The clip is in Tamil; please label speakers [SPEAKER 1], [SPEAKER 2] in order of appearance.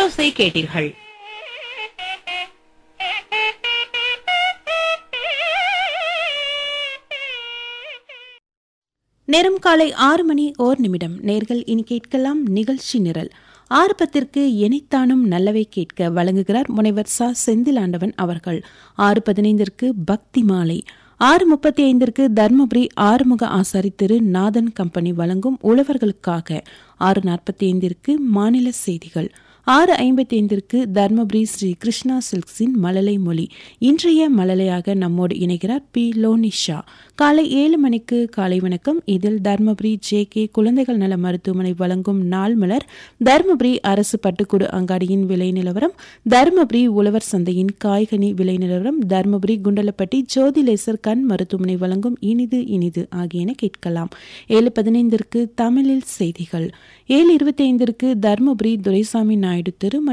[SPEAKER 1] திரையோசை கேட்டீர்கள்
[SPEAKER 2] நேரம் காலை ஆறு மணி ஓர் நிமிடம் நேர்கள் இனி கேட்கலாம் நிகழ்ச்சி நிரல் ஆறு பத்திற்கு எனைத்தானும் நல்லவை கேட்க வழங்குகிறார் முனைவர் ச செந்திலாண்டவன் அவர்கள் ஆறு பதினைந்திற்கு பக்தி மாலை ஆறு முப்பத்தி ஐந்திற்கு தர்மபுரி ஆறுமுக ஆசாரி திரு நாதன் கம்பெனி வழங்கும் உழவர்களுக்காக ஆறு நாற்பத்தி ஐந்திற்கு மாநில செய்திகள் ஆறு ஐம்பத்தி ஐந்திற்கு தர்மபுரி ஸ்ரீ கிருஷ்ணா சில்க்ஸின் மழலை மொழி இன்றைய மழலையாக நம்மோடு இணைகிறார் பி லோனிஷா காலை ஏழு மணிக்கு காலை வணக்கம் இதில் தர்மபுரி ஜே கே குழந்தைகள் நல மருத்துவமனை வழங்கும் நாள் மலர் தர்மபுரி அரசு பட்டுக்கூடு அங்காடியின் விலை நிலவரம் தர்மபுரி உழவர் சந்தையின் காய்கனி விலை நிலவரம் தர்மபுரி குண்டலப்பட்டி ஜோதிலேசர் கண் மருத்துவமனை வழங்கும் இனிது இனிது ஆகியன கேட்கலாம் ஏழு பதினைந்திற்கு தமிழில் செய்திகள் ஏழு இருபத்தி ஐந்திற்கு தர்மபுரி துரைசாமி நாயுடு தெரு